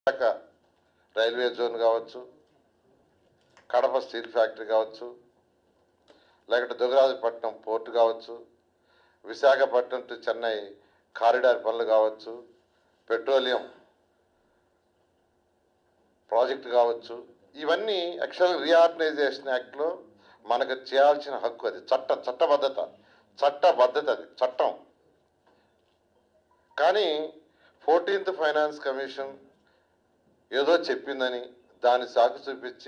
Visakha railway zone కావచ్చు Kadapa steel factory కావచ్చు లేకపోతే దుగరాజపట్నం పోర్టు కావచ్చు విశాఖపట్నం టు చెన్నై కారిడార్ పనులు కావచ్చు పెట్రోలియం ప్రాజెక్టు కావచ్చు ఇవన్నీ యాక్చువల్ రీఆర్గనైజేషన్ యాక్ట్లో మనకు చేయాల్సిన హక్కు అది చట్ట చట్టబద్ధత చట్టబద్ధత అది చట్టం కానీ ఫోర్టీన్త్ ఫైనాన్స్ కమిషన్ ఏదో చెప్పిందని దాన్ని సాకు చూపించి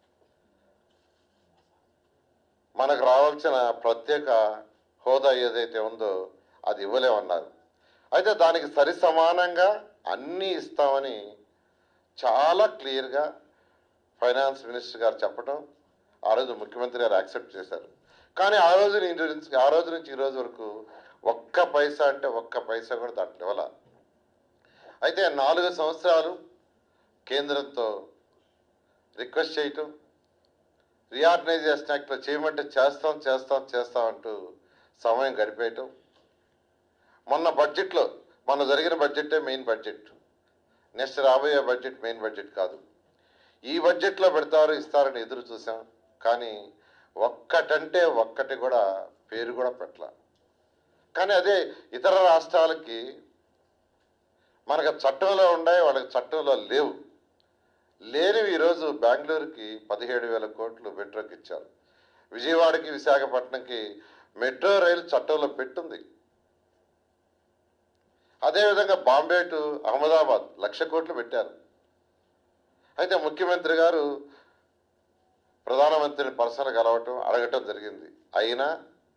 మనకు రావాల్సిన ప్రత్యేక హోదా ఏదైతే ఉందో అది ఇవ్వలేమన్నారు అయితే దానికి సరి సమానంగా అన్నీ ఇస్తామని చాలా క్లియర్గా ఫైనాన్స్ మినిస్టర్ గారు చెప్పడం ఆ రోజు ముఖ్యమంత్రి గారు యాక్సెప్ట్ చేశారు కానీ ఆ రోజు నుంచి ఆ రోజు నుంచి ఈ రోజు వరకు ఒక్క పైసా అంటే ఒక్క పైసా కూడా దాంట్లో ఇవ్వాల అయితే నాలుగు సంవత్సరాలు కేంద్రంతో రిక్వెస్ట్ చేయటం రీఆర్గనైజేషన్ యాక్ట్లో చేయమంటే చేస్తాం చేస్తాం చేస్తాం అంటూ సమయం గడిపేయటం మొన్న బడ్జెట్లో మొన్న జరిగిన బడ్జెటే మెయిన్ బడ్జెట్ నెక్స్ట్ రాబోయే బడ్జెట్ మెయిన్ బడ్జెట్ కాదు ఈ బడ్జెట్లో పెడతారు ఇస్తారని ఎదురు చూసాం కానీ ఒక్కటంటే ఒక్కటి కూడా పేరు కూడా పెట్టల కానీ అదే ఇతర రాష్ట్రాలకి మనకు చట్టంలో ఉన్నాయి వాళ్ళకి చట్టంలో లేవు లేనివి ఈరోజు బెంగళూరుకి పదిహేడు వేల కోట్లు మెట్రోకి ఇచ్చారు విజయవాడకి విశాఖపట్నంకి మెట్రో రైలు చట్టంలో పెట్టుంది అదేవిధంగా బాంబే టు అహ్మదాబాద్ లక్ష కోట్లు పెట్టారు అయితే ముఖ్యమంత్రి గారు ప్రధానమంత్రిని పర్సనల్ కలవటం అడగటం జరిగింది అయినా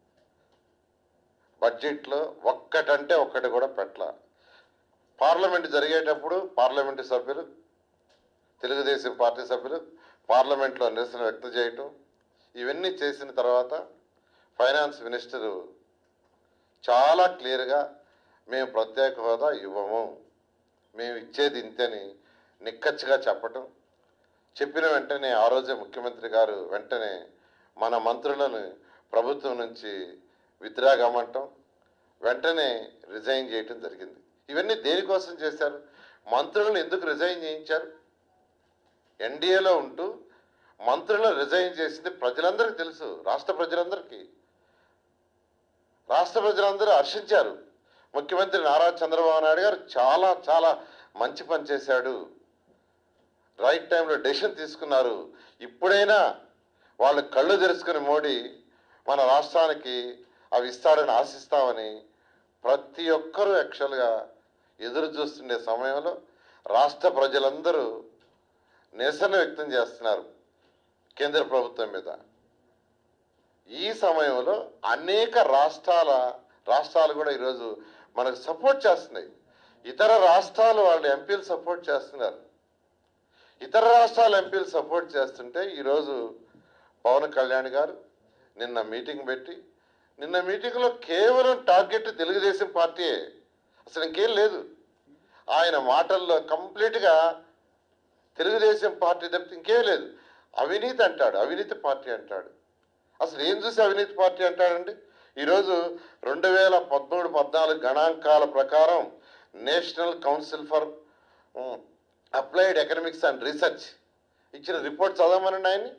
బడ్జెట్లో ఒక్కటంటే ఒక్కటి కూడా పెట్టల పార్లమెంట్ జరిగేటప్పుడు పార్లమెంటు సభ్యులు తెలుగుదేశం పార్టీ సభ్యులు పార్లమెంట్లో నిరసన వ్యక్తం చేయటం ఇవన్నీ చేసిన తర్వాత ఫైనాన్స్ మినిస్టరు చాలా క్లియర్గా మేము ప్రత్యేక హోదా ఇవ్వము మేము ఇచ్చేది ఇంతని నిక్కచ్చిగా చెప్పటం చెప్పిన వెంటనే ఆ రోజే ముఖ్యమంత్రి గారు వెంటనే మన మంత్రులను ప్రభుత్వం నుంచి విత్డ్రా కమ్మంటాం వెంటనే రిజైన్ చేయటం జరిగింది ఇవన్నీ దేనికోసం చేశారు మంత్రులను ఎందుకు రిజైన్ చేయించారు ఎన్డీఏలో ఉంటూ మంత్రులను రిజైన్ చేసింది ప్రజలందరికీ తెలుసు రాష్ట్ర ప్రజలందరికీ రాష్ట్ర ప్రజలందరూ హర్షించారు ముఖ్యమంత్రి నారా చంద్రబాబు నాయుడు గారు చాలా చాలా మంచి పని చేశాడు రైట్ టైంలో డెసిషన్ తీసుకున్నారు ఇప్పుడైనా వాళ్ళు కళ్ళు తెరుచుకుని మోడీ మన రాష్ట్రానికి అవి ఇస్తాడని ఆశిస్తామని ప్రతి ఒక్కరూ యాక్చువల్గా ఎదురు చూస్తుండే సమయంలో రాష్ట్ర ప్రజలందరూ నిరసన వ్యక్తం చేస్తున్నారు కేంద్ర ప్రభుత్వం మీద ఈ సమయంలో అనేక రాష్ట్రాల రాష్ట్రాలు కూడా ఈరోజు మనకు సపోర్ట్ చేస్తున్నాయి ఇతర రాష్ట్రాలు వాళ్ళ ఎంపీలు సపోర్ట్ చేస్తున్నారు ఇతర రాష్ట్రాల ఎంపీలు సపోర్ట్ చేస్తుంటే ఈరోజు పవన్ కళ్యాణ్ గారు నిన్న మీటింగ్ పెట్టి నిన్న మీటింగ్లో కేవలం టార్గెట్ తెలుగుదేశం పార్టీయే అసలు ఇంకేం లేదు ఆయన మాటల్లో కంప్లీట్గా తెలుగుదేశం పార్టీ తప్పితే ఇంకేం లేదు అవినీతి అంటాడు అవినీతి పార్టీ అంటాడు అసలు ఏం చూసి అవినీతి పార్టీ అంటాడండి ఈరోజు రెండు వేల పదమూడు పద్నాలుగు గణాంకాల ప్రకారం national council for applied economics and research ఇచ్చిన రిపోర్ట్ చదవమనండి ఆయన్ని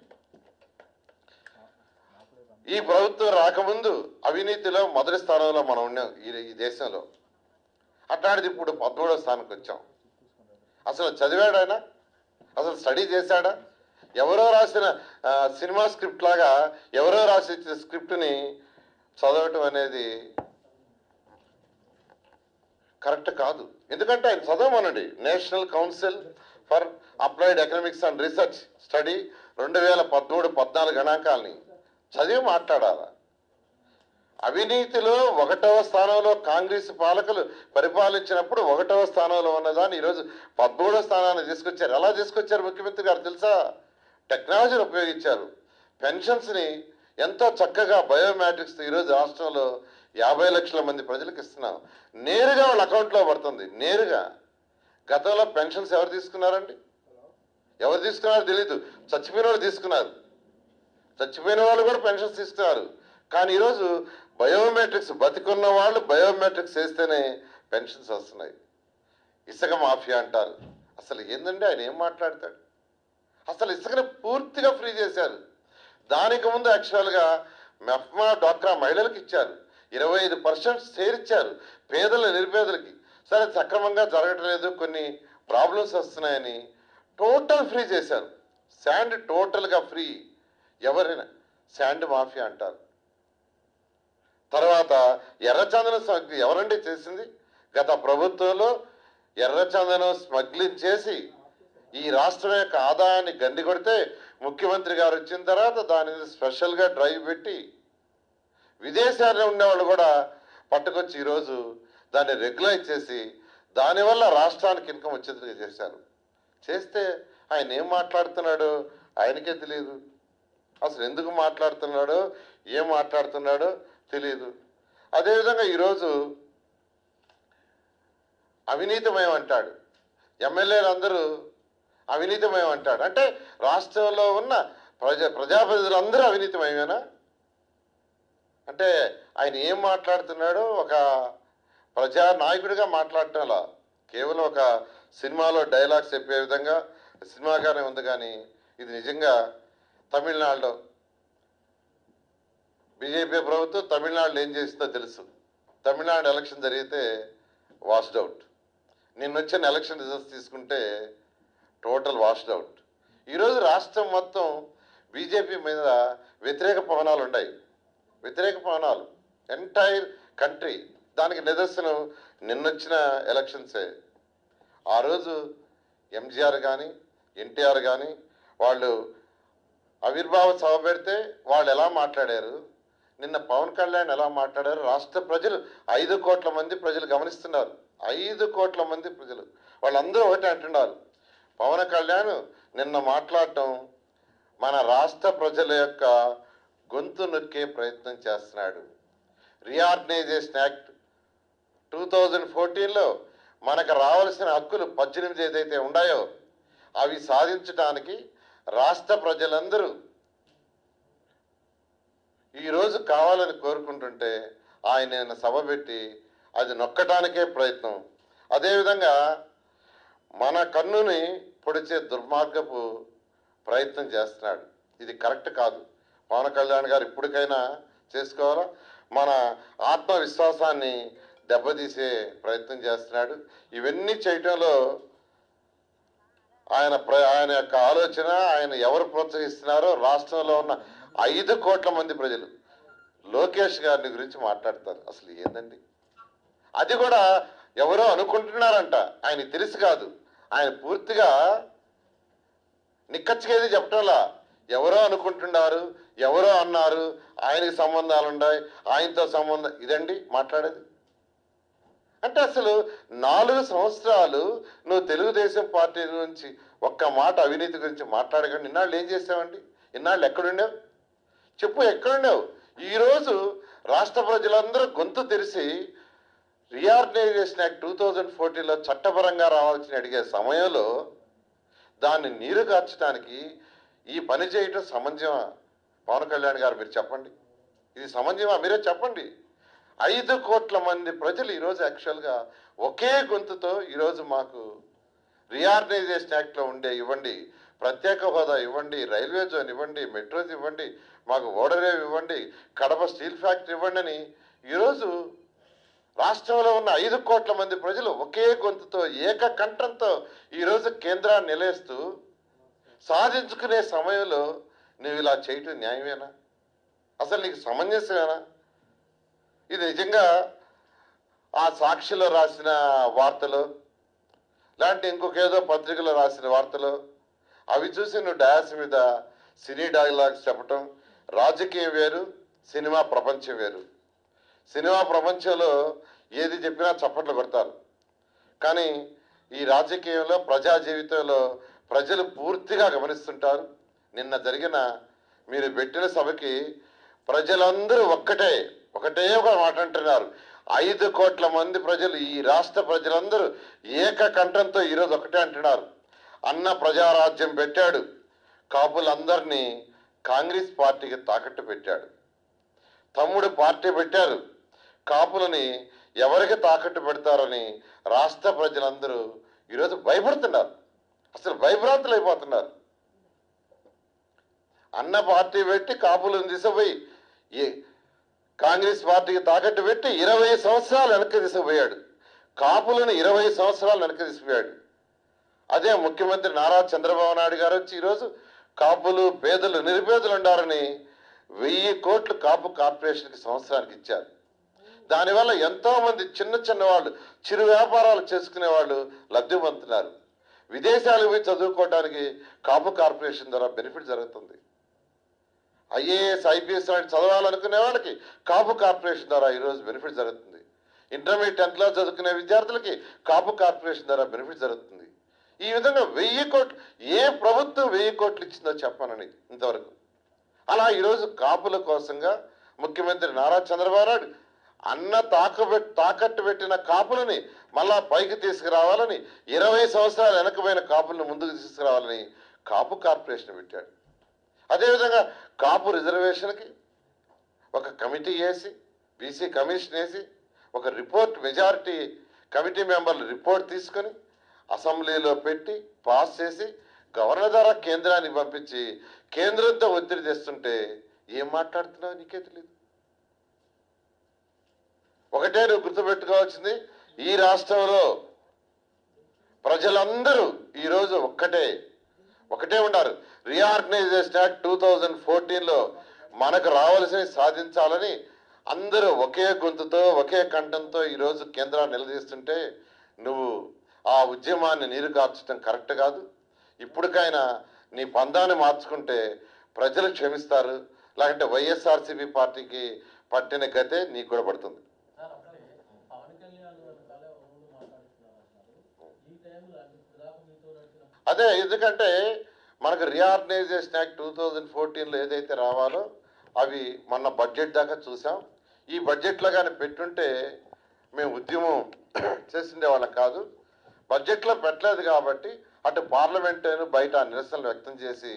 ఈ ప్రభుత్వం రాకముందు అవినీతిలో మొదటి స్థానంలో మనం ఉన్నాం ఈ ఈ దేశంలో అట్లాంటిది ఇప్పుడు పదమూడవ స్థానానికి వచ్చాం అసలు చదివాడు ఆయన అసలు స్టడీ చేశాడా ఎవరో రాసిన ఆ, సినిమా స్క్రిప్ట్ లాగా ఎవరో రాసి ఇచ్చిన స్క్రిప్ట్ని చదవటం అనేది కరెక్ట్ కాదు ఎందుకంటే ఆయన చదవమనండి national council for applied economics and research study రెండు వేల పదమూడు పద్నాలుగు గణాంకాలని చదివి మాట్లాడాలా అవినీతిలో ఒకటవ స్థానంలో కాంగ్రెస్ పాలకులు పరిపాలించినప్పుడు ఒకటవ స్థానంలో ఉన్నదాన్ని ఈరోజు పదమూడవ స్థానాన్ని తీసుకొచ్చారు ఎలా తీసుకొచ్చారు ముఖ్యమంత్రి గారు తెలుసా టెక్నాలజీని ఉపయోగించారు పెన్షన్స్ని ఎంతో చక్కగా బయోమెట్రిక్స్ ఈరోజు రాష్ట్రంలో యాభై లక్షల మంది ప్రజలకు ఇస్తున్నాం నేరుగా వాళ్ళ అకౌంట్లో పడుతుంది నేరుగా గతంలో పెన్షన్స్ ఎవరు తీసుకున్నారండి ఎవరు తీసుకున్నారో తెలీదు చచ్చిపోయిన వాళ్ళు తీసుకున్నారు చచ్చిపోయిన వాళ్ళు కూడా పెన్షన్స్ తీసుకున్నారు కానీ ఈరోజు బయోమెట్రిక్స్ బతికున్న వాళ్ళు బయోమెట్రిక్స్ వేస్తేనే పెన్షన్స్ వస్తున్నాయి ఇసుక మాఫియా అంటారు అసలు ఏందండి ఆయన ఏం మాట్లాడతాడు అసలు ఇసుకని పూర్తిగా ఫ్రీ చేశారు దానికి ముందు యాక్చువల్గా మెఫ్మా డ్వాక్రా మహిళలకు ఇచ్చారు ఇరవై ఐదు పర్సెంట్ షేర్ ఇచ్చారు పేదల నిరుపేదలకి సరే సక్రమంగా జరగటం లేదు కొన్ని ప్రాబ్లమ్స్ వస్తున్నాయని టోటల్ ఫ్రీ చేశారు శాండ్ టోటల్గా ఫ్రీ ఎవరైనా శాండ్ మాఫియా అంటారు తర్వాత ఎర్రచందనం స్మగ్లింగ్ ఎవరండి చేసింది గత ప్రభుత్వంలో ఎర్రచందనం స్మగ్లింగ్ చేసి ఈ రాష్ట్రం యొక్క ఆదాయాన్ని గండి కొడితే ముఖ్యమంత్రి గారు వచ్చిన తర్వాత దాని మీద స్పెషల్గా డ్రైవ్ పెట్టి విదేశాల్లో ఉండేవాళ్ళు కూడా పట్టుకొచ్చి ఈరోజు దాన్ని రెగ్యులైజ్ చేసి దానివల్ల రాష్ట్రానికి ఇన్కమ్ వచ్చేట్టుగా చేశారు చేస్తే ఆయన ఏం మాట్లాడుతున్నాడో ఆయనకే తెలియదు అసలు ఎందుకు మాట్లాడుతున్నాడో ఏం మాట్లాడుతున్నాడో తెలియదు అదేవిధంగా ఈరోజు అవినీతిమయం అంటాడు ఎమ్మెల్యేలు అందరూ అవినీతిమయం అంటాడు అంటే రాష్ట్రంలో ఉన్న ప్రజా ప్రజాప్రతినిధులందరూ అవినీతిమయమేనా అంటే ఆయన ఏం మాట్లాడుతున్నాడో ఒక ప్రజా నాయకుడిగా మాట్లాడటంలా కేవలం ఒక సినిమాలో డైలాగ్స్ చెప్పే విధంగా సినిమాగానే ఉంది కానీ ఇది నిజంగా తమిళనాడులో బీజేపీ ప్రభుత్వం తమిళనాడులో ఏం చేసిందో తెలుసు తమిళనాడు ఎలక్షన్ జరిగితే వాష్డ్ అవుట్ నిన్న వచ్చిన ఎలక్షన్ రిజల్ట్స్ తీసుకుంటే టోటల్ వాష్డ్ అవుట్ ఈరోజు రాష్ట్రం మొత్తం బీజేపీ మీద వ్యతిరేక పవనాలు ఉన్నాయి వ్యతిరేక పవనాలు ఎంటైర్ కంట్రీ దానికి నిదర్శనం నిన్నొచ్చిన ఎలక్షన్సే ఆ రోజు ఎంజీఆర్ కానీ ఎన్టీఆర్ కానీ వాళ్ళు ఆవిర్భావ సభ పెడితే వాళ్ళు ఎలా మాట్లాడారు నిన్న పవన్ కళ్యాణ్ ఎలా మాట్లాడారు రాష్ట్ర ప్రజలు ఐదు కోట్ల మంది ప్రజలు గమనిస్తున్నారు ఐదు కోట్ల మంది ప్రజలు వాళ్ళందరూ ఒకటే అంటున్నారు పవన్ కళ్యాణ్ నిన్న మాట్లాడటం మన రాష్ట్ర ప్రజల యొక్క గొంతు నొక్కే ప్రయత్నం చేస్తున్నాడు రీఆర్గనైజేషన్ యాక్ట్ టూ థౌజండ్ ఫోర్టీన్లో మనకు రావాల్సిన హక్కులు పద్దెనిమిది ఏదైతే ఉన్నాయో అవి సాధించడానికి రాష్ట్ర ప్రజలందరూ ఈరోజు కావాలని కోరుకుంటుంటే ఆయన నిన్న సభ పెట్టి అది నొక్కటానికే ప్రయత్నం అదేవిధంగా మన కన్నుని పొడిచే దుర్మార్గపు ప్రయత్నం చేస్తున్నాడు ఇది కరెక్ట్ కాదు పవన్ కళ్యాణ్ గారు ఇప్పటికైనా చేసుకోవాలా మన ఆత్మవిశ్వాసాన్ని దెబ్బతీసే ప్రయత్నం చేస్తున్నాడు ఇవన్నీ చేయటంలో ఆయన ప్ర ఆయన యొక్క ఆలోచన ఆయన ఎవరు ప్రోత్సహిస్తున్నారో రాష్ట్రంలో ఉన్న ఐదు కోట్ల మంది ప్రజలు లోకేష్ గారిని గురించి మాట్లాడతారు అసలు ఏందండి అది కూడా ఎవరో అనుకుంటున్నారంట ఆయన తెలుసు కాదు ఆయన పూర్తిగా నిక్కచ్చిగా ఏది చెప్పటంలా ఎవరో అనుకుంటున్నారు ఎవరో అన్నారు ఆయనకి సంబంధాలు ఉన్నాయి ఆయనతో సంబంధం ఇదండి మాట్లాడేది అంటే అసలు నాలుగు సంవత్సరాలు నువ్వు తెలుగుదేశం పార్టీ నుంచి ఒక్క మాట అవినీతి గురించి మాట్లాడకండి ఇన్నాళ్ళు ఏం చేసావండి ఇన్నాళ్ళు ఎక్కడుండావు చెప్పు ఎక్కడుండావు ఈరోజు రాష్ట్ర ప్రజలందరూ గొంతు తెరిచి రీఆర్గనైజేషన్ యాక్ట్ టూ థౌజండ్ ఫోర్టీన్లో చట్టపరంగా రావాల్సిన అడిగే సమయంలో దాన్ని నీరు కార్చడానికి ఈ పని చేయటం సమంజమా పవన్ కళ్యాణ్ గారు మీరు చెప్పండి ఇది సమంజమా మీరే చెప్పండి ఐదు కోట్ల మంది ప్రజలు ఈరోజు యాక్చువల్గా ఒకే గొంతుతో ఈరోజు మాకు రీఆర్గనైజేషన్ యాక్ట్లో ఉండే ఇవ్వండి ప్రత్యేక హోదా ఇవ్వండి రైల్వే జోన్ ఇవ్వండి మెట్రోస్ ఇవ్వండి మాకు ఓడరేవ్ ఇవ్వండి కడప స్టీల్ ఫ్యాక్టరీ ఇవ్వండి అని ఈరోజు రాష్ట్రంలో ఉన్న ఐదు కోట్ల మంది ప్రజలు ఒకే గొంతుతో ఏకకంఠంతో ఈరోజు కేంద్రాన్ని నిలేస్తూ సాధించుకునే సమయంలో నువ్వు ఇలా చేయటం న్యాయమేనా అసలు నీకు సమంజసమేనా ఇది నిజంగా ఆ సాక్షిలో రాసిన వార్తలు లాంటి ఇంకొక ఏదో పత్రికలో రాసిన వార్తలు అవి చూసి నువ్వు డయాస్ మీద సినీ డైలాగ్స్ చెప్పటం రాజకీయం వేరు సినిమా ప్రపంచం వేరు సినిమా ప్రపంచంలో ఏది చెప్పినా చప్పట్లు కొడతారు కానీ ఈ రాజకీయంలో ప్రజా జీవితంలో ప్రజలు పూర్తిగా గమనిస్తుంటారు నిన్న జరిగిన మీరు పెట్టిన సభకి ప్రజలందరూ ఒక్కటే ఒకటే ఒక మాట అంటున్నారు ఐదు కోట్ల మంది ప్రజలు ఈ రాష్ట్ర ప్రజలందరూ ఏకకంఠంతో ఈరోజు ఒకటే అంటున్నారు అన్న ప్రజారాజ్యం పెట్టాడు కాపులందరినీ కాంగ్రెస్ పార్టీకి తాకట్టు పెట్టాడు తమ్ముడు పార్టీ పెట్టారు కాపులని ఎవరికి తాకట్టు పెడతారని రాష్ట్ర ప్రజలందరూ ఈరోజు భయపడుతున్నారు అసలు భయభ్రాంతులు అయిపోతున్నారు అన్న పార్టీ పెట్టి కాపులను తీసుకుపోయి ఏ కాంగ్రెస్ పార్టీకి తాకట్టు పెట్టి ఇరవై సంవత్సరాలు వెనక్కి తీసుకుపోయాడు కాపులను ఇరవై సంవత్సరాలు వెనక్కి తీసుకుపోయాడు అదే ముఖ్యమంత్రి నారా చంద్రబాబు నాయుడు గారు వచ్చి ఈరోజు కాపులు పేదలు నిరుపేదలు ఉండారని వెయ్యి కోట్లు కాపు కార్పొరేషన్కి సంవత్సరానికి ఇచ్చారు దానివల్ల ఎంతో మంది చిన్న చిన్న వాళ్ళు చిరు వ్యాపారాలు చేసుకునే వాళ్ళు లబ్ధి పొందుతున్నారు విదేశాలకు పోయి చదువుకోవడానికి కాపు కార్పొరేషన్ ద్వారా బెనిఫిట్ జరుగుతుంది ఐఏఎస్ ఐపీఎస్ లాంటి చదవాలనుకునే వాళ్ళకి కాపు కార్పొరేషన్ ద్వారా ఈరోజు బెనిఫిట్ జరుగుతుంది ఇంటర్మీడియట్ టెన్త్ క్లాస్ చదువుకునే విద్యార్థులకి కాపు కార్పొరేషన్ ద్వారా బెనిఫిట్ జరుగుతుంది ఈ విధంగా వెయ్యి కోట్లు ఏ ప్రభుత్వం వెయ్యి కోట్లు ఇచ్చిందో చెప్పనని ఇంతవరకు అలా ఈరోజు కాపుల కోసంగా ముఖ్యమంత్రి నారా చంద్రబాబు నాయుడు అన్న తాకబెట్ తాకట్టు పెట్టిన కాపులని మళ్ళా పైకి తీసుకురావాలని ఇరవై సంవత్సరాలు వెనకపోయిన కాపులను ముందుకు తీసుకురావాలని కాపు కార్పొరేషన్ పెట్టాడు అదేవిధంగా కాపు రిజర్వేషన్కి ఒక కమిటీ వేసి బీసీ కమిషన్ వేసి ఒక రిపోర్ట్ మెజారిటీ కమిటీ మెంబర్లు రిపోర్ట్ తీసుకొని అసెంబ్లీలో పెట్టి పాస్ చేసి గవర్నర్ ద్వారా కేంద్రానికి పంపించి కేంద్రంతో ఒత్తిడి తెస్తుంటే ఏం మాట్లాడుతున్నావు నీకే తెలియదు ఒకటే నువ్వు గుర్తుపెట్టుకోవాల్సింది ఈ రాష్ట్రంలో ప్రజలందరూ ఈరోజు ఒక్కటే ఒకటే ఉన్నారు రీఆర్గనైజేషన్ యాక్ట్ టూ థౌజండ్ ఫోర్టీన్లో మనకు రావాల్సినవి సాధించాలని అందరూ ఒకే గొంతుతో ఒకే కంఠంతో ఈరోజు కేంద్రాన్ని నిలదీస్తుంటే నువ్వు ఆ ఉద్యమాన్ని నీరు కార్చడం కరెక్ట్ కాదు ఇప్పటికైనా నీ పందాన్ని మార్చుకుంటే ప్రజలు క్షమిస్తారు లేకుంటే వైఎస్ఆర్సీపీ పార్టీకి పట్టిన గతే నీకు కూడా పడుతుంది సార్ అప్పుడే పవన్ కళ్యాణ్ వెనకాలే ఊరు మాట్లాడుతున్నారు అంటున్నారు ఈ టైంలో అంటే ఇప్పుడు దాకా మీతో నడిచిన అదే ఎందుకంటే మనకు రీఆర్గనైజేషన్ యాక్ట్ టూ థౌజండ్ ఫోర్టీన్లో ఏదైతే రావాలో అవి మొన్న బడ్జెట్ దాకా చూసాం ఈ బడ్జెట్లో కానీ పెట్టుంటే మేము ఉద్యమం చేసిండే వాళ్ళం కాదు బడ్జెట్లో పెట్టలేదు కాబట్టి అటు పార్లమెంట్ బయట నిరసనలు వ్యక్తం చేసి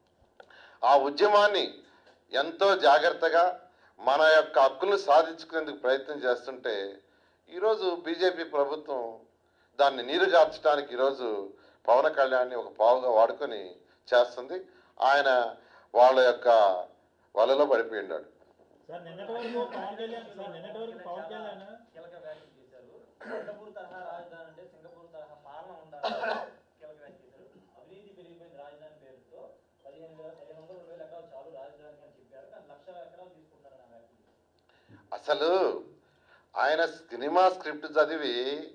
ఆ ఉద్యమాన్ని ఎంతో జాగ్రత్తగా మన యొక్క హక్కులను సాధించుకునేందుకు ప్రయత్నం చేస్తుంటే ఈరోజు బీజేపీ ప్రభుత్వం దాన్ని నీరుగార్చడానికి ఈరోజు పవన్ కళ్యాణ్ని ఒక పావుగా వాడుకొని చేస్తుంది ఆయన వాళ్ళ యొక్క వలలో పడిపోయి ఉన్నాడు సార్ నిన్నటి వరకు పవన్ కళ్యాణ్ సార్ నిన్నటి వరకు పవన్ కళ్యాణ్ కీలక వ్యాఖ్యలు చేశారు సింగపూర్ తరహా రాజధాని అంటే సింగపూర్ తరహా పాలన ఉండాలి కీలక వ్యాఖ్య చేశారు అవినీతి పెరిగిపోయింది రాజధాని పేరుతో పదిహేను వేల పదిహేను వందల రెండు వేల ఎకరాలు చాలు రాజధాని అని చెప్పారు కానీ లక్ష ఎకరాలు తీసుకుంటారని ఆ వ్యాఖ్యలు చేశారు. అసలు ఆయన సినిమా స్క్రిప్ట్ చదివి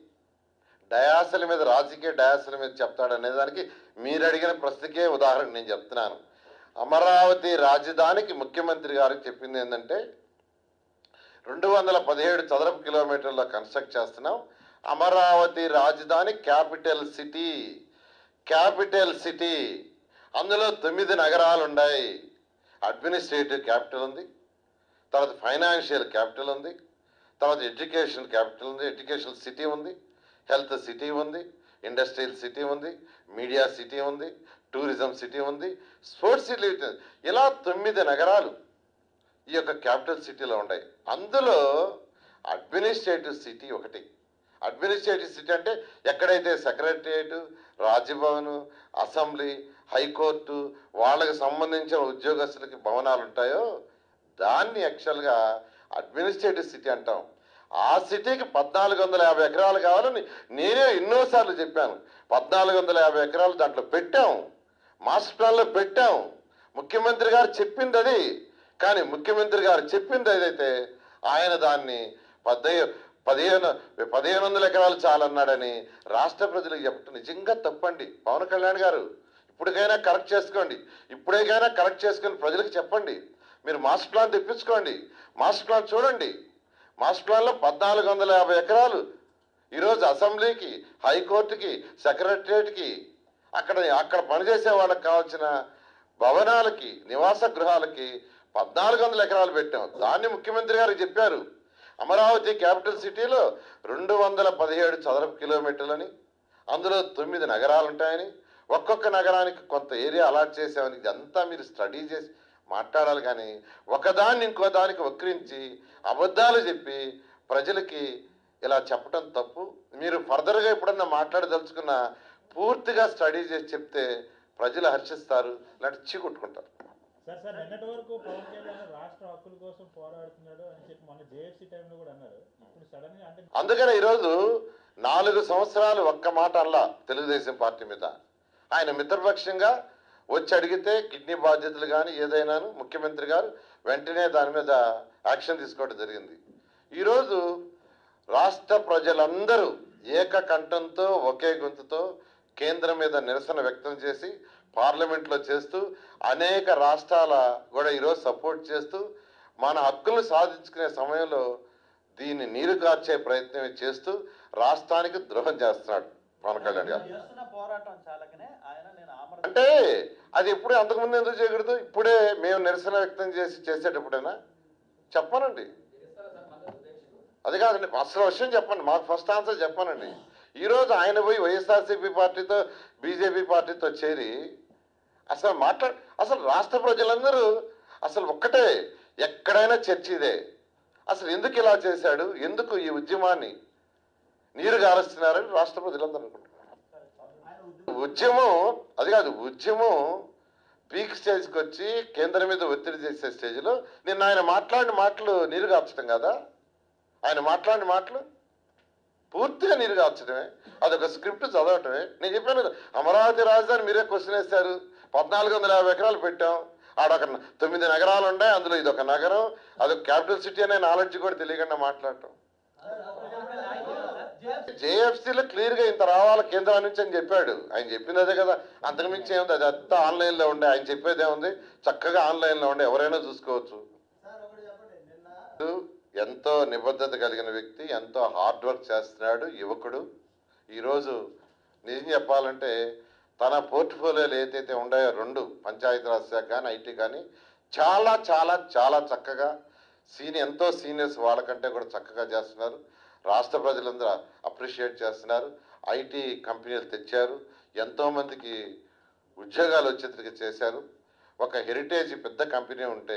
డయాసల మీద రాజకీయ డయాసల మీద చెప్తాడు అనే దానికి మీరు అడిగిన ప్రశ్నకే ఉదాహరణ నేను చెప్తున్నాను అమరావతి రాజధానికి ముఖ్యమంత్రి గారికి చెప్పింది ఏంటంటే రెండు వందల పదిహేడు చదరపు కిలోమీటర్ల కన్స్ట్రక్ట్ చేస్తున్నాం అమరావతి రాజధాని క్యాపిటల్ సిటీ క్యాపిటల్ సిటీ అందులో తొమ్మిది నగరాలు ఉన్నాయి అడ్మినిస్ట్రేటివ్ క్యాపిటల్ ఉంది తర్వాత ఫైనాన్షియల్ క్యాపిటల్ ఉంది తర్వాత ఎడ్యుకేషన్ క్యాపిటల్ ఉంది ఎడ్యుకేషన్ సిటీ ఉంది హెల్త్ సిటీ ఉంది ఇండస్ట్రియల్ సిటీ ఉంది మీడియా సిటీ ఉంది టూరిజం సిటీ ఉంది స్పోర్ట్స్ సిటీ ఉంది. ఇలా తొమ్మిది నగరాలు ఈ యొక్క క్యాపిటల్ సిటీలో ఉన్నాయి అందులో అడ్మినిస్ట్రేటివ్ సిటీ ఒకటి అడ్మినిస్ట్రేటివ్ సిటీ అంటే ఎక్కడైతే సెక్రటరియట్ రాజ్భవన్ అసెంబ్లీ హైకోర్టు వాళ్ళకి సంబంధించిన ఉద్యోగస్తులకి భవనాలు ఉంటాయో దాన్ని యాక్చువల్గా అడ్మినిస్ట్రేటివ్ సిటీ అంటాం ఆ సిటీకి పద్నాలుగు వందల యాభై ఎకరాలు కావాలని నేనే ఎన్నోసార్లు చెప్పాను పద్నాలుగు వందల యాభై ఎకరాలు దాంట్లో పెట్టాం మాస్టర్ ప్లాన్లో పెట్టాం ముఖ్యమంత్రి గారు చెప్పింది అది కానీ ముఖ్యమంత్రి గారు చెప్పింది ఏదైతే ఆయన దాన్ని పద్దె పదిహేను పదిహేను వందల ఎకరాలు చాలన్నాడని రాష్ట్ర ప్రజలకు చెప్పడం నిజంగా తప్పండి పవన్ కళ్యాణ్ గారు ఇప్పటికైనా కరెక్ట్ చేసుకోండి ఇప్పుడైనా కరెక్ట్ చేసుకొని ప్రజలకు చెప్పండి మీరు మాస్టర్ ప్లాన్ తెప్పించుకోండి మాస్టర్ ప్లాన్ చూడండి మాస్టర్ ప్లాన్లో పద్నాలుగు వందల యాభై ఎకరాలు ఈరోజు అసెంబ్లీకి హైకోర్టుకి సెక్రటరియట్కి అక్కడ అక్కడ పనిచేసే వాళ్ళకి కావాల్సిన భవనాలకి నివాస గృహాలకి పద్నాలుగు వందల ఎకరాలు పెట్టాం దాన్ని ముఖ్యమంత్రి గారు చెప్పారు అమరావతి క్యాపిటల్ సిటీలో రెండు వందల పదిహేడు చదరపు కిలోమీటర్లని అందులో తొమ్మిది నగరాలు ఉంటాయని ఒక్కొక్క నగరానికి కొంత ఏరియా అలాట్ చేసామని ఇదంతా మీరు స్టడీ చేసి మాట్లాడాలి కానీ ఒకదాన్ని ఇంకో దానికి వక్రించి అబద్ధాలు చెప్పి ప్రజలకి ఇలా చెప్పటం తప్పు మీరు ఫర్దర్గా ఎప్పుడన్నా మాట్లాడదలుచుకున్న పూర్తిగా స్టడీ చేసి చెప్తే ప్రజలు హర్షిస్తారు ఇలాంటి చీకొట్టుకుంటారు సార్ సార్ నిన్నటి వరకు పవన్ కళ్యాణ్ రాష్ట్ర హక్కుల కోసం పోరాడుతున్నాడు అని చెప్పి మొన్న జేఎఫ్సీ టైంలో కూడా అన్నారు ఇప్పుడు సడన్ గా అంటే అందుకనే ఈరోజు నాలుగు సంవత్సరాలు ఒక్క మాట అల్లా తెలుగుదేశం పార్టీ మీద ఆయన మిత్రపక్షంగా వచ్చి అడిగితే కిడ్నీ బాధ్యతలు కానీ ఏదైనాను ముఖ్యమంత్రి గారు వెంటనే దాని మీద యాక్షన్ తీసుకోవడం జరిగింది ఈరోజు రాష్ట్ర ప్రజలందరూ ఏకకంఠంతో ఒకే గొంతుతో కేంద్రం మీద నిరసన వ్యక్తం చేసి పార్లమెంట్లో చేస్తూ అనేక రాష్ట్రాల కూడా ఈరోజు సపోర్ట్ చేస్తూ మన హక్కులను సాధించుకునే సమయంలో దీన్ని నీరు కార్చే ప్రయత్నం చేస్తూ రాష్ట్రానికి ద్రోహం చేస్తున్నాడు పవన్ కళ్యాణ్ గారు చేస్తున్న పోరాటం చాలకనే ఆయన నేను ఆమర అంటే అది ఎప్పుడే అంతకుముందు ఎందుకు చేయకూడదు ఇప్పుడే మేము నిరసన వ్యక్తం చేసి చేసేటప్పుడేనా చెప్పానండి అది కాదండి అసలు విషయం చెప్పండి మాకు ఫస్ట్ ఆన్సర్ చెప్పానండి ఈరోజు ఆయన పోయి వైఎస్ఆర్సీపీ పార్టీతో బీజేపీ పార్టీతో చేరి అసలు మాట్లా అసలు రాష్ట్ర ప్రజలందరూ అసలు ఒక్కటే ఎక్కడైనా చర్చ ఇదే అసలు ఎందుకు ఇలా చేశాడు ఎందుకు ఈ ఉద్యమాన్ని నీరు గారుస్తున్నారని రాష్ట్ర ప్రజలందరూ అనుకుంటున్నారు ఉద్యమం అది కాదు ఉద్యమం పీక్ స్టేజ్కి వచ్చి కేంద్రం మీద ఒత్తిడి చేసే స్టేజ్లో నిన్న ఆయన మాట్లాడిన మాటలు నీరు కార్చడం కదా ఆయన మాట్లాడిన మాటలు పూర్తిగా నీరు కార్చడమే అదొక స్క్రిప్ట్ చదవటమే నేను చెప్పాను కదా, అమరావతి రాజధాని మీరే క్వశ్చన్ వేశారు పద్నాలుగు వందల యాభై ఎకరాలు పెట్టాం ఆడొక న- తొమ్మిది నగరాలు ఉన్నాయి అందులో ఇది ఒక నగరం అదొక క్యాపిటల్ సిటీ అనే నాలెడ్జ్ కూడా తెలియకుండా మాట్లాడటం జేఎఫ్సీలో క్లియర్గా ఇంత రావాలి కేంద్రం నుంచి అని చెప్పాడు ఆయన చెప్పింది అదే కదా అంతకుమించి ఏముంది అది అంతా ఆన్లైన్లో ఉండే ఆయన చెప్పేది ఏముంది చక్కగా ఆన్లైన్లో ఉండే ఎవరైనా చూసుకోవచ్చు ఎంతో నిబద్ధత కలిగిన వ్యక్తి ఎంతో హార్డ్ వర్క్ చేస్తున్నాడు యువకుడు ఈరోజు నిజం చెప్పాలంటే తన పోర్ట్ఫోలియోలు ఏదైతే ఉన్నాయో రెండు పంచాయతీరాజ్ శాఖ కానీ ఐటీ కానీ చాలా చాలా చాలా చక్కగా సీనియర్ ఎంతో సీనియర్స్ వాళ్ళకంటే కూడా చక్కగా చేస్తున్నారు రాష్ట్ర ప్రజలందరూ అప్రిషియేట్ చేస్తున్నారు ఐటీ కంపెనీలు తెచ్చారు ఎంతోమందికి ఉద్యోగాలు వచ్చేట్టుగా చేశారు ఒక హెరిటేజ్ పెద్ద కంపెనీ ఉంటే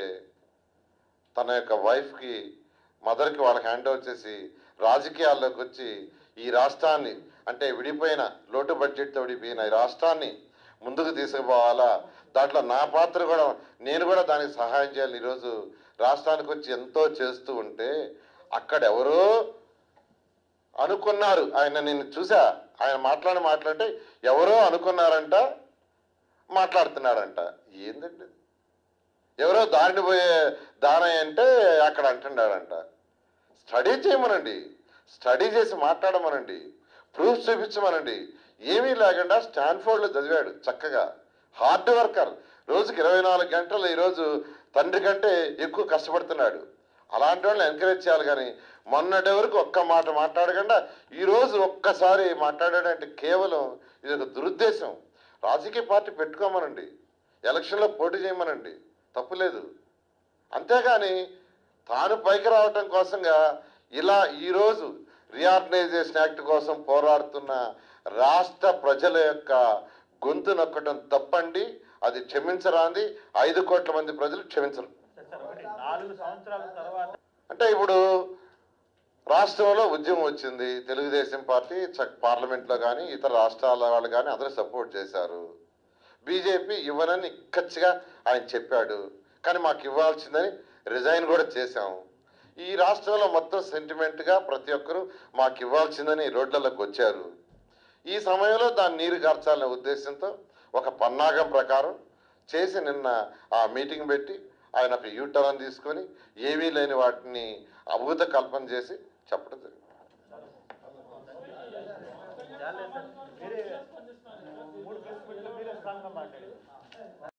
తన యొక్క వైఫ్కి మదర్కి వాళ్ళకి హ్యాండ్ ఓవర్ చేసి రాజకీయాల్లోకి వచ్చి ఈ రాష్ట్రాన్ని అంటే విడిపోయిన లోటు బడ్జెట్తో విడిపోయిన ఈ రాష్ట్రాన్ని ముందుకు తీసుకుపోవాలా దాంట్లో నా పాత్ర కూడా నేను కూడా దానికి సహాయం చేయాలి ఈరోజు రాష్ట్రానికి వచ్చి ఎంతో చేస్తూ ఉంటే అక్కడ ఎవరో అనుకున్నారు ఆయన నేను చూసా ఆయన మాట్లాడి మాట్లాడితే ఎవరో అనుకున్నారంట మాట్లాడుతున్నాడంట ఏందండి ఇది? ఎవరో దారిని పోయే దానయ్య అంటే అక్కడ అంటున్నాడంట స్టడీ చేయమనండి స్టడీ చేసి మాట్లాడమనండి ప్రూఫ్ చూపించమనండి ఏమీ లేకుండా స్టాన్ఫోర్డ్లో చదివాడు చక్కగా హార్డ్ వర్కర్ రోజుకి ఇరవై నాలుగు గంటలు ఈరోజు తండ్రి కంటే ఎక్కువ కష్టపడుతున్నాడు అలాంటి వాళ్ళని ఎంకరేజ్ చేయాలి కానీ మొన్నటి వరకు ఒక్క మాట మాట్లాడకుండా ఈరోజు ఒక్కసారి మాట్లాడాడంటే కేవలం ఇది ఒక దురుద్దేశం రాజకీయ పార్టీ పెట్టుకోమనండి ఎలక్షన్లో పోటీ చేయమనండి తప్పులేదు అంతేగాని తాను పైకి రావటం కోసంగా ఇలా ఈరోజు రీఆర్గనైజేషన్ యాక్ట్ కోసం పోరాడుతున్న రాష్ట్ర ప్రజల యొక్క గొంతు నొక్కటం తప్పండి అది క్షమించరాంది ఐదు కోట్ల మంది ప్రజలు క్షమించరు సార్ ఒకటి నాలుగు సంవత్సరాల తర్వాత అంటే ఇప్పుడు రాష్ట్రంలో ఉద్యమం వచ్చింది తెలుగుదేశం పార్టీ చ- పార్లమెంట్లో కానీ ఇతర రాష్ట్రాల వాళ్ళు కానీ అందరూ సపోర్ట్ చేశారు బీజేపీ ఇవ్వనని ఖచ్చితంగా ఆయన చెప్పాడు కానీ మాకు ఇవ్వాల్సిందని రిజైన్ కూడా చేశాం ఈ రాష్ట్రంలో మొత్తం సెంటిమెంట్గా ప్రతి ఒక్కరూ మాకు ఇవ్వాల్సిందని రోడ్లలోకి వచ్చారు ఈ సమయంలో దాన్ని నీరు కార్చాలనే ఉద్దేశంతో ఒక పన్నాగం ప్రకారం చేసి నిన్న ఆ మీటింగ్ పెట్టి ఆయన ఒక యూటర్న్ తీసుకొని ఏమీ లేని వాటిని అభూత కల్పన చేసి చెప్పడం జరిగింది చాలేదు సార్ మీరే మూడు ప్రెస్ మీట్లో మీరే స్ట్రాంగ్గా మాట్లాడారు